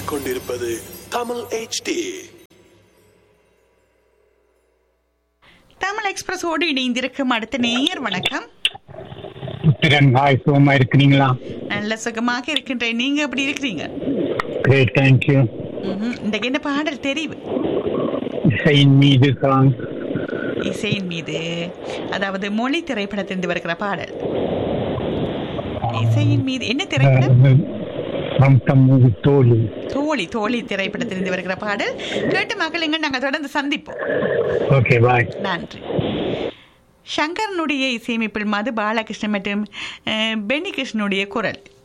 கேட்டுக்கொண்டிருப்பது தமிழ் HD தமிழ் எக்ஸ்பிரஸோடு இணைந்திருக்கும் அடுத்த நேயர் வணக்கம் திறன் ஹாய் சுகமா இருக்கிறீங்களா நல்ல சுகமாக இருக்கின்றேன் நீங்க எப்படி இருக்கிறீங்க கிரேட் தேங்க்யூ ம்ஹும். இன்றைக்கு என்ன பாடல் தெரிவு இசையின் மீது சாங் இசையின் மீது அதாவது மொழி திரைப்படத்திலிருந்து வருகிற பாடல் இசையின் மீது என்ன திரைப்படம் ஃப்ரம் மூவி தோழி தோழி தோழி திரைப்படத்திலிருந்து வருகிற பாடல் கேட்டு மக்களுங்க நாங்கள் தொடர்ந்து சந்திப்போம் ஓகே பாய் நன்றி சங்கரனுடைய இசையமைப்பில் மது பாலகிருஷ்ணன் மற்றும் அஹ், பென்னி கிருஷ்ணனுடைய குரல்